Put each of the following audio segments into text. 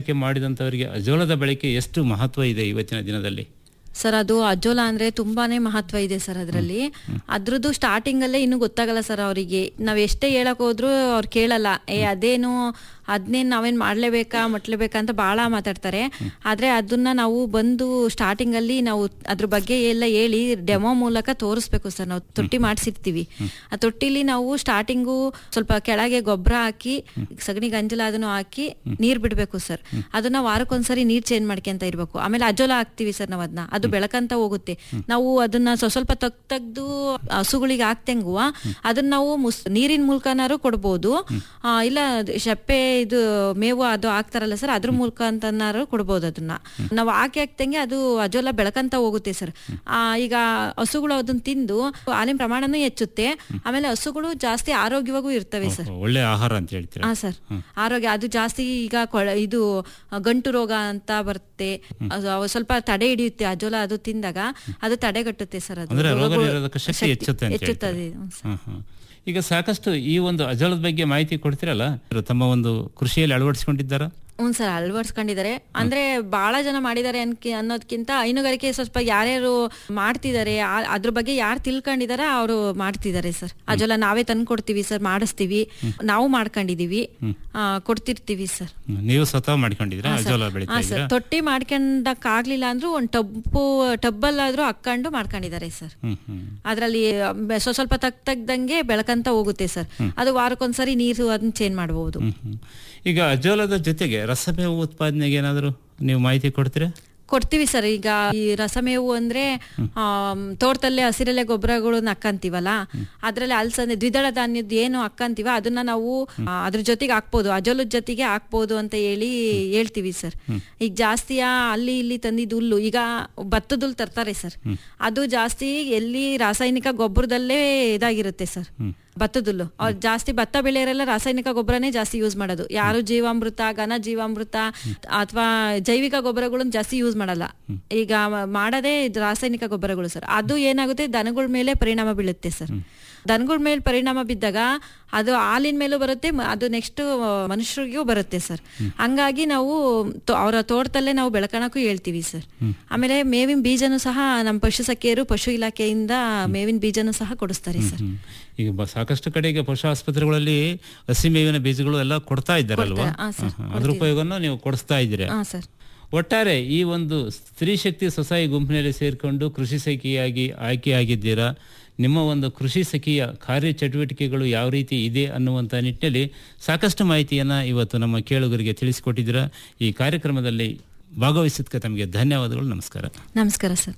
ಮಾಡಿದಂಥವರಿಗೆ ಅಜೋಲದ ಬಳಕೆ ಎಷ್ಟು ಮಹತ್ವ ಇದೆ ಇವತ್ತಿನ ದಿನದಲ್ಲಿ ಸರ್ ಅದು ಅಜೋಲಾ ಅಂದ್ರೆ ತುಂಬಾನೇ ಮಹತ್ವ ಇದೆ ಸರ್ ಅದರಲ್ಲಿ ಅದ್ರದ್ದು ಸ್ಟಾರ್ಟಿಂಗ್ ಅಲ್ಲೇ ಇನ್ನು ಗೊತ್ತಾಗಲ್ಲ ಸರ್ ಅವರಿಗೆ ನಾವ್ ಎಷ್ಟೇ ಹೇಳಕ್ ಹೋದ್ರು ಅವ್ರು ಕೇಳಲ್ಲ ಏ ಅದೇನು ಅದನ್ನೇನು ನಾವೇನ್ ಮಾಡ್ಲೇಬೇಕಾ ಮುಟ್ಲೇಬೇಕಾ ಅಂತ ಬಹಳ ಮಾತಾಡ್ತಾರೆ ಆದ್ರೆ ಅದನ್ನ ನಾವು ಬಂದು ಸ್ಟಾರ್ಟಿಂಗ್ ಅಲ್ಲಿ ನಾವು ಅದ್ರ ಬಗ್ಗೆ ಎಲ್ಲ ಹೇಳಿ ಡೆಮೋ ಮೂಲಕ ತೋರಿಸ್ಬೇಕು ಸರ್ ನಾವು ತೊಟ್ಟಿ ಮಾಡಿಸಿರ್ತೀವಿ ಆ ತೊಟ್ಟಿಲಿ ನಾವು ಸ್ಟಾರ್ಟಿಂಗು ಸ್ವಲ್ಪ ಕೆಳಗೆ ಗೊಬ್ಬರ ಹಾಕಿ ಸಗಣಿ ಗಂಜಲ ಅದನ್ನು ಹಾಕಿ ನೀರ್ ಬಿಡ್ಬೇಕು ಸರ್ ಅದನ್ನ ವಾರಕ್ಕೊಂದ್ಸರಿ ನೀರ್ ಚೇಂಜ್ ಮಾಡ್ಕೊಂತ ಇರ್ಬೇಕು ಆಮೇಲೆ ಅಜೋಲ ಹಾಕ್ತಿವಿ ಸರ್ ನಾವ್ ಅದನ್ನ ಅದು ಬೆಳಕಂತ ಹೋಗುತ್ತೆ ನಾವು ಅದನ್ನ ಸ್ವ- ಸ್ವಲ್ಪ ತಗ್ ತೆಗ್ದು ಹಸುಗಳಿಗೆ ಹಾಕ್ತಂಗುವ ಅದನ್ನ ನಾವು ಮುಸ್ ನೀರಿನ ಮೂಲಕನಾರು ಕೊಡ್ಬೋದು ಆ, ಇಲ್ಲ ಅದ್ ಶೆಪ್ಪೆ ಇದು ಮೇವು ಅದು ಹಾಕ್ತಾರಲ್ಲ ಸರ್ ಅದ್ರ ಮೂಲಕ ಅಂತನಾರು ಕೊಡ್ಬೋದು ಅದನ್ನ ನಾವು ಹಾಕಿ ಹಾಕ್ತಂಗೆ ಅದು ಅಜೋಲ ಬೆಳಕಂತ ಹೋಗುತ್ತೆ ಸರ್ ಆ, ಈಗ ಹಸುಗಳು ಅದನ್ನ ತಿಂದು ಹಾಲಿನ ಪ್ರಮಾಣನೂ ಹೆಚ್ಚುತ್ತೆ ಆಮೇಲೆ ಹಸುಗಳು ಜಾಸ್ತಿ ಆರೋಗ್ಯವಾಗೂ ಇರ್ತವೆ ಸರ್ ಒಳ್ಳೆ ಆಹಾರ ಅಂತ ಹೇಳ್ತೀರಾ ಹಾ ಸರ್ ಆರೋಗ್ಯ ಅದು ಜಾಸ್ತಿ ಈಗ ಕೊಳ- ಇದು ಆ, ಗಂಟು ರೋಗ ಅಂತ ಬರುತ್ತೆ ಅದು ಅವು ಸ್ವಲ್ಪ ತಡೆ ಹಿಡಿಯುತ್ತೆ ಅಜೋಲ ಅದು ತಿಂದಾಗ ಅದು ತಡೆಗಟ್ಟುತ್ತೆ ಸರ್ ಅದು ಅಂದ್ರೆ ರೋಗ ರೋಗಗಳು- ನಿರೋಧಕ ಶಕ್ತಿ ಹೆಚ್ಚುತ್ತೆ ಅಂತ ಹೆಚ್ಚುತ್ತದೆ ಹೇಳ್ತಾರೆ. ಹ್ಮ್ ಸರ್. ಹ್ಮ್, ಹ್ಮ್. ಈಗ ಸಾಕಷ್ಟು ಈ ಒಂದು ಅಜೋಲದ ಬಗ್ಗೆ ಮಾಹಿತಿ ಕೊಡ್ತಿರಲ್ಲ ತಮ್ಮ ಒಂದು ಕೃಷಿಯಲ್ಲಿ ಅಳವಡಿಸಿಕೊಂಡಿದ್ದಾರಾ ಹ್ಞೂ ಸರ್ ಅಳವಡಿಸ್ಕೊಂಡಿದ್ದಾರೆ ಅಂದ್ರೆ ಬಹಳ ಜನ ಮಾಡಿದ್ದಾರೆ ಅನ್ಕಿ ಅನ್ನೋದಕ್ಕಿಂತ ಹೈನುಗಾರಿಕೆ ಸ್ವಲ್ಪ ಯಾರ್ಯಾರು ಮಾಡ್ತಿದ್ದಾರೆ ಆ- ಅದ್ರ ಬಗ್ಗೆ ಯಾರು ತಿಳ್ಕೊಂಡಿದಾರ ಅವರು ಮಾಡ್ತಿದ್ದಾರೆ ಸರ್ ಅಜೋಲ ನಾವೇ ತಂದು ಕೊಡ್ತೀವಿ ಸರ್ ಮಾಡಿಸ್ತೀವಿ ನಾವು ಮಾಡ್ಕೊಂಡಿದೀವಿ ಆ, ಕೊಡ್ತಿರ್ತೀವಿ ಸರ್ ಹ್ಮ್. ನೀವು ಸ್ವತಃ ಮಾಡ್ಕೊಂಡಿದ್ದೀರಾ ಅಜೋಲ ಬೆಳೀತಾ ಹಾ ಸರ್ ಇದ್ದೀರಾ ತೊಟ್ಟಿ ಮಾಡ್ಕೊಂಡಕ್ ಆಗ್ಲಿಲ್ಲ ಅಂದ್ರೂ ಒಂದ್ ಟಬ್ಬು ಟಬ್ಬಲ್ಲಾದ್ರೂ ಹಾಕೊಂಡು ಮಾಡ್ಕೊಂಡಿದ್ದಾರೆ ಸರ್ ಹ್ಮ್ ಹ್ಮ್ ಅದ್ರಲ್ಲಿ ಬೆ- ಸ್ವ- ಸ್ವಲ್ಪ ತಗ್ ತಗ್ದಂಗೆ ಬೆಳಕಂತ ಹೋಗುತ್ತೆ ಸರ್ ಅದು ವಾರಕ್ಕೊಂದ್ಸರಿ ನೀರು ಅದನ್ನ ಚೇಂಜ್ ಮಾಡಬಹುದು ಹ್ಮ್ ಹ್ಮ್. ಈಗ ಅಜೋಲದ ಜೊತೆಗೆ ರಸಮೇವು ಉತ್ಪಾದನೆಗೆ ಏನಾದರೂ ನೀವು ಮಾಹಿತಿ ಕೊಡ್ತೀರಾ ಕೊಡ್ತೀವಿ ಸರ್ ಈಗ ಈ ರಸಮೇವು ಅಂದ್ರೆ ಆಮ್, ತೋಟದಲ್ಲೇ ಹಸಿರೆಲೆ ಗೊಬ್ಬರಗಳನ್ನ ಹಾಕಂತೀವಲ್ಲ ಅದ್ರಲ್ಲಿ ಅಲ್ಸಂದೆ ದ್ವಿದಳ ಧಾನ್ಯದ ಏನು ಹಾಕಂತೀವ ಅದನ್ನ ನಾವು ಆ, ಅದ್ರ ಜೊತೆಗೆ ಹಾಕ್ಬೋದು ಅಜೋಲದ ಜೊತೆಗೆ ಹಾಕ್ಬೋದು ಅಂತ ಹೇಳಿ ಹೇಳ್ತೀವಿ ಸರ್ ಈಗ ಜಾಸ್ತಿ ಆ ಅಲ್ಲಿ ಇಲ್ಲಿ ತಂದಿದ್ದು ಹುಲ್ಲು ಈಗ ಭತ್ತದ ಹುಲ್ಲು ತರ್ತಾರೆ ಸರ್ ಅದು ಜಾಸ್ತಿ ಎಲ್ಲಿ ರಾಸಾಯನಿಕ ಗೊಬ್ಬರದಲ್ಲೇ ಇದಾಗಿರುತ್ತೆ ಸರ್ ಭತ್ತದ ಹುಲ್ಲು ಅವ್ರು ಜಾಸ್ತಿ ಭತ್ತ ಬೆಳೆಯೋರೆಲ್ಲ ರಾಸಾಯನಿಕ ಗೊಬ್ಬರನೇ ಜಾಸ್ತಿ ಯೂಸ್ ಮಾಡೋದು ಯಾರು ಜೀವಾಮೃತ ಘನ ಜೀವಾಮೃತ ಅಥವಾ ಜೈವಿಕ ಗೊಬ್ಬರಗಳನ್ನ ಜಾಸ್ತಿ ಯೂಸ್ ಮಾಡಲ್ಲ ಈಗ ಮ- ಮಾಡೋದೇ ಇದು ರಾಸಾಯನಿಕ ಗೊಬ್ಬರಗಳು ಸರ್ ಅದು ಏನಾಗುತ್ತೆ ದನಗಳ ಮೇಲೆ ಪರಿಣಾಮ ಬೀಳುತ್ತೆ ಸರ್ ದನಗಳ ಮೇಲೆ ಪರಿಣಾಮ ಬಿದ್ದಾಗ ಅದು ಹಾಲಿನ ಮೇಲೂ ಬರುತ್ತೆ ಮ- ಅದು ನೆಕ್ಸ್ಟ್ ಮನುಷ್ಯರಿಗೂ ಬರುತ್ತೆ ಸರ್ ಹಂಗಾಗಿ ನಾವು ತೋ- ಅವರ ತೋಟದಲ್ಲೇ ನಾವು ಬೆಳಕಣಕ್ಕೂ ಹೇಳ್ತೀವಿ ಸರ್ ಆಮೇಲೆ ಮೇವಿನ ಬೀಜನೂ ಸಹ ನಮ್ಮ ಪಶು ಸಖಿಯರು ಪಶು ಇಲಾಖೆಯಿಂದ ಮೇವಿನ ಬೀಜನೂ ಸಹ ಕೊಡಿಸ್ತಾರೆ ಸರ್ ಹ್ಮ್. ಈಗ ಬ- ಸಾಕಷ್ಟು ಕಡೆ ಈಗ ಪಶು ಆಸ್ಪತ್ರೆಗಳಲ್ಲಿ ಹಸಿ ಮೇವಿನ ಬೀಜಗಳು ಎಲ್ಲ ಕೊಡ್ತಾ ಇದ್ದಾರಲ್ವಾ ಕೊಡ್ತಾರೆ. ಹಾ, ಸರ್, ಹ್ಮ್, ಹ್ಮ್. ಅದ್ರ ಉಪಯೋಗವನ್ನು ನೀವು ಕೊಡಿಸ್ತಾ ಇದ್ದೀರಾ ಹಾ ಸರ್ ಒಟ್ಟಾರೆ ಈ ಒಂದು ಸ್ತ್ರೀ ಶಕ್ತಿ ಸ್ವಸಹಾಯ ಗುಂಪಿನಲ್ಲಿ ಸೇರಿಕೊಂಡು ಕೃಷಿ ಸಖಿಯಾಗಿ ಆಯ್ಕೆಯಾಗಿದ್ದೀರಾ ನಿಮ್ಮ ಒಂದು ಕೃಷಿ ಸಖಿಯ ಕಾರ್ಯ ಚಟುವಟಿಕೆಗಳು ಯಾವ ರೀತಿ ಇದೆ ಅನ್ನುವಂಥ ನಿಟ್ಟಿನಲ್ಲಿ ಸಾಕಷ್ಟು ಮಾಹಿತಿಯನ್ನು ಇವತ್ತು ನಮ್ಮ ಕೇಳುಗರಿಗೆ ತಿಳಿಸಿಕೊಟ್ಟಿದ್ದೀರಾ ಈ ಕಾರ್ಯಕ್ರಮದಲ್ಲಿ ಭಾಗವಹಿಸಿದ್ದಕ್ಕೆ ತಮಗೆ ಧನ್ಯವಾದಗಳು ನಮಸ್ಕಾರ ನಮಸ್ಕಾರ ಸರ್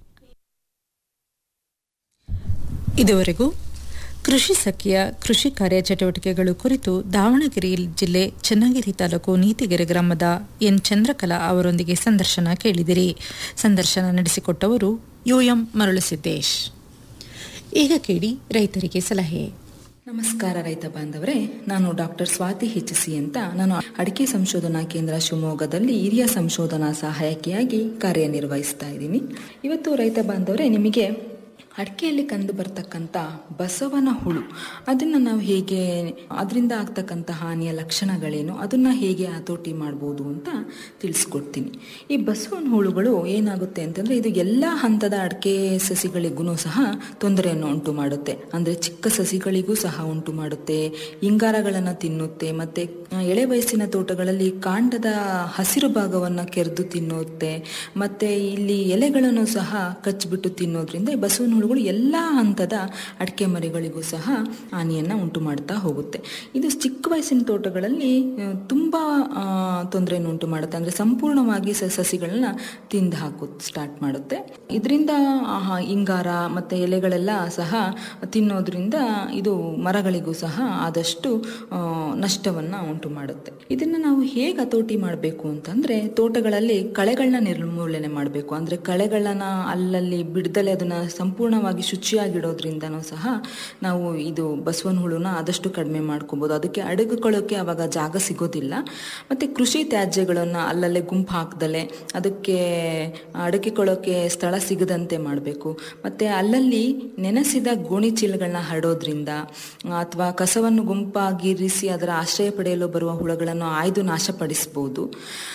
ಇದುವರೆಗೂ ಕೃಷಿ ಸಖಿಯ ಕೃಷಿ ಕಾರ್ಯಚಟುವಟಿಕೆಗಳು ಕುರಿತು ದಾವಣಗೆರೆ ಜಿಲ್ಲೆ ಚನ್ನಗಿರಿ ತಾಲೂಕು ನೀತಿಗೆರೆ ಗ್ರಾಮದ ಎನ್ ಚಂದ್ರಕಲಾ ಅವರೊಂದಿಗೆ ಸಂದರ್ಶನ ಕೇಳಿದಿರಿ ಸಂದರ್ಶನ ನಡೆಸಿಕೊಟ್ಟವರು ಯುಎಂ ಮರಳುಸಿದ್ದೇಶ್ ಈಗ ಕೇಳಿ ರೈತರಿಗೆ ಸಲಹೆ ನಮಸ್ಕಾರ ರೈತ ಬಾಂಧವರೇ ನಾನು ಡಾಕ್ಟರ್ ಸ್ವಾತಿ ಹೆಚ್ಚಿಸಿ ಅಂತ ನಾನು ಅಡಿಕೆ ಸಂಶೋಧನಾ ಕೇಂದ್ರ ಶಿವಮೊಗ್ಗದಲ್ಲಿ ಹಿರಿಯ ಸಂಶೋಧನಾ ಸಹಾಯಕಿಯಾಗಿ ಕಾರ್ಯನಿರ್ವಹಿಸ್ತಾ ಇದ್ದೀನಿ ಇವತ್ತು ರೈತ ಬಾಂಧವರೇ ನಿಮಗೆ ಅಡಿಕೆಯಲ್ಲಿ ಕಂಡು ಬರ್ತಕ್ಕಂಥ ಬಸವನ ಹುಳು ಅದನ್ನು ನಾವು ಹೇಗೆ ಅದರಿಂದ ಆಗ್ತಕ್ಕಂಥ ಹಾನಿಯ ಲಕ್ಷಣಗಳೇನು ಅದನ್ನು ಹೇಗೆ ಹತೋಟಿ ಮಾಡ್ಬೋದು ಅಂತ ತಿಳಿಸ್ಕೊಡ್ತೀನಿ ಈ ಬಸವನ ಹುಳುಗಳು ಏನಾಗುತ್ತೆ ಅಂತಂದರೆ ಇದು ಎಲ್ಲ ಹಂತದ ಅಡಿಕೆ ಸಸಿಗಳಿಗೂ ಸಹ ತೊಂದರೆಯನ್ನು ಉಂಟು ಮಾಡುತ್ತೆ ಅಂದರೆ ಚಿಕ್ಕ ಸಸಿಗಳಿಗೂ ಸಹ ಉಂಟು ಮಾಡುತ್ತೆ ಇಂಗಾರಗಳನ್ನು ತಿನ್ನುತ್ತೆ ಮತ್ತು ಎಳೆ ವಯಸ್ಸಿನ ತೋಟಗಳಲ್ಲಿ ಕಾಂಡದ ಹಸಿರು ಭಾಗವನ್ನು ಕೆರೆದು ತಿನ್ನುತ್ತೆ ಮತ್ತು ಇಲ್ಲಿ ಎಲೆಗಳನ್ನು ಸಹ ಕಚ್ಚಿಬಿಟ್ಟು ತಿನ್ನೋದ್ರಿಂದ ಈ ಬಸವನ ಹುಳುಗಳು ಎಲ್ಲ ಹಂತದ ಅಡಿಕೆ ಮರಿಗಳಿಗೂ ಸಹ ಹಾನಿಯನ್ನು ಉಂಟು ಮಾಡ್ತಾ ಹೋಗುತ್ತೆ ಇದು ಚಿಕ್ಕ ವಯಸ್ಸಿನ ತೋಟಗಳಲ್ಲಿ ಆ, ತುಂಬ ತೊಂದರೆಯನ್ನು ಉಂಟು ಮಾಡುತ್ತೆ ಅಂದರೆ ಸಂಪೂರ್ಣವಾಗಿ ಸ ಸಸಿಗಳನ್ನ ತಿಂದು ಹಾಕೋ ಸ್ಟಾರ್ಟ್ ಮಾಡುತ್ತೆ ಇದರಿಂದ ಇಂಗಾರ ಮತ್ತು ಎಲೆಗಳೆಲ್ಲ ಸಹ ತಿನ್ನೋದ್ರಿಂದ ಇದು ಮರಗಳಿಗೂ ಸಹ ಆದಷ್ಟು ಆ, ನಷ್ಟವನ್ನು ಉಂಟು ಮಾಡುತ್ತೆ ಇದನ್ನು ನಾವು ಹೇಗೆ ಹತೋಟಿ ಮಾಡಬೇಕು ಅಂತಂದರೆ ತೋಟಗಳಲ್ಲಿ ಕಳೆಗಳನ್ನ ನಿರ್ಮೂಲನೆ ಮಾಡಬೇಕು ಅಂದರೆ ಕಳೆಗಳನ್ನ ಅಲ್ಲಲ್ಲಿ ಬಿಡ್ದಲೆ ಅದನ್ನು ಸಂಪೂರ್ಣವಾಗಿ ಶುಚಿಯಾಗಿಡೋದ್ರಿಂದನೂ ಸಹ ನಾವು ಇದು ಬಸವನ ಹುಳುನ ಆದಷ್ಟು ಕಡಿಮೆ ಮಾಡ್ಕೊಬೋದು ಅದಕ್ಕೆ ಅಡಗುಕೊಳ್ಳೋಕೆ ಅವಾಗ ಜಾಗ ಸಿಗೋದಿಲ್ಲ ಮತ್ತು ಕೃಷಿ ತ್ಯಾಜ್ಯಗಳನ್ನು ಅಲ್ಲಲ್ಲೇ ಗುಂಪು ಹಾಕ್ದಲೆ ಅದಕ್ಕೆ ಅಡಗಿಕೊಳ್ಳೋಕೆ ಸ್ಥಳ ಸಿಗದಂತೆ ಮಾಡಬೇಕು ಮತ್ತು ಅಲ್ಲಲ್ಲಿ ನೆನೆಸಿದ ಗೋಣಿ ಚೀಲಗಳನ್ನ ಹರಡೋದ್ರಿಂದ ಅಥವಾ ಕಸವನ್ನು ಗುಂಪಾಗಿರಿಸಿ ಅದರ ಆಶ್ರಯ ಪಡೆಯಲು ಬರುವ ಹುಳುಗಳನ್ನು ಆಯ್ದು ನಾಶಪಡಿಸ್ಬೋದು